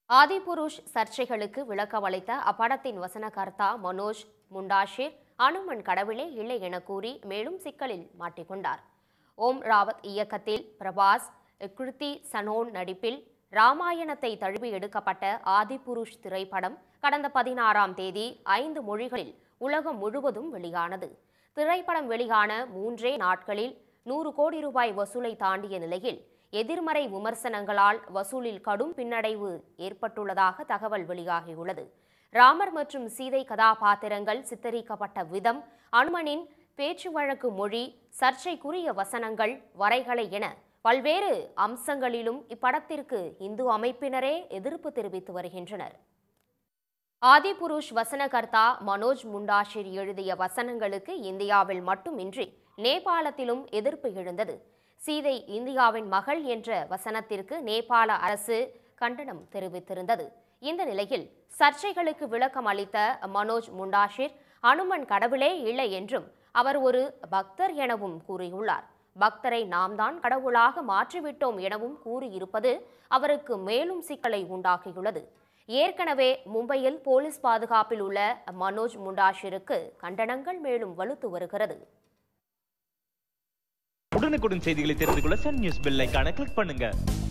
ஆதிபுருஷ் சர்ச்சைகளுக்கு விளக்கமளித்த அப்படத்தின் வசனகர்த்தா மனோஜ் முண்டாஷிர் அனுமன் கடவுளே இல்லை என கூறி மேலும் சிக்கலில் மாட்டிக்கொண்டார் ஓம் ராவத் இயக்கத்தில் பிரபாஸ் கிருத்தி சனோன் நடிப்பில் ராமாயணத்தை தழுவி எடுக்கப்பட்ட ஆதிபுருஷ் திரைப்படம் கடந்த பதினாறாம் தேதி ஐந்து மொழிகளில் உலகம் முழுவதும் வெளியானது திரைப்படம் வெளியான மூன்றே நாட்களில் நூறு கோடி ரூபாய் வசூலை தாண்டிய நிலையில் எதிர்மறை விமர்சனங்களால் வசூலில் கடும் பின்னடைவு ஏற்பட்டுள்ளதாக தகவல் வெளியாகியுள்ளது ராமர் மற்றும் சீதை கதாபாத்திரங்கள் சித்தரிக்கப்பட்ட விதம் அனுமனின் பேச்சு வழக்கு மொழி சர்ச்சைக்குரிய வசனங்கள் வரைகலை என பல்வேறு அம்சங்களிலும் இப்படத்திற்கு இந்து அமைப்பினரே எதிர்ப்பு தெரிவித்து வருகின்றனர் ஆதிபுருஷ் வசனகர்த்தா மனோஜ் முண்டாஷிர் எழுதிய வசனங்களுக்கு இந்தியாவில் மட்டுமின்றி நேபாளத்திலும் எதிர்ப்பு எழுந்தது சீதை இந்தியாவின் மகள் என்ற வசனத்திற்கு நேபாள அரசு கண்டனம் தெரிவித்திருந்தது இந்த நிலையில் சர்ச்சைகளுக்கு விளக்கம் அளித்த மனோஜ் முண்டாஷிர் அனுமன் கடவுளே இல்லை என்றும் அவர் ஒரு பக்தர் எனவும் கூறியுள்ளார் பக்தரை நாம் தான் கடவுளாக மாற்றிவிட்டோம் எனவும் கூறியிருப்பது அவருக்கு மேலும் சிக்கலை உண்டாக்கியுள்ளது ஏற்கனவே மும்பையில் போலீஸ் பாதுகாப்பில் உள்ள மனோஜ் முண்டாஷிருக்கு கண்டனங்கள் மேலும் வலுத்து வருகிறது உடனுக்குடன் செய்திகளை தெரிந்து கொள்ள சன் நியூஸ் பெல் ஐகானை கிளிக் பண்ணுங்க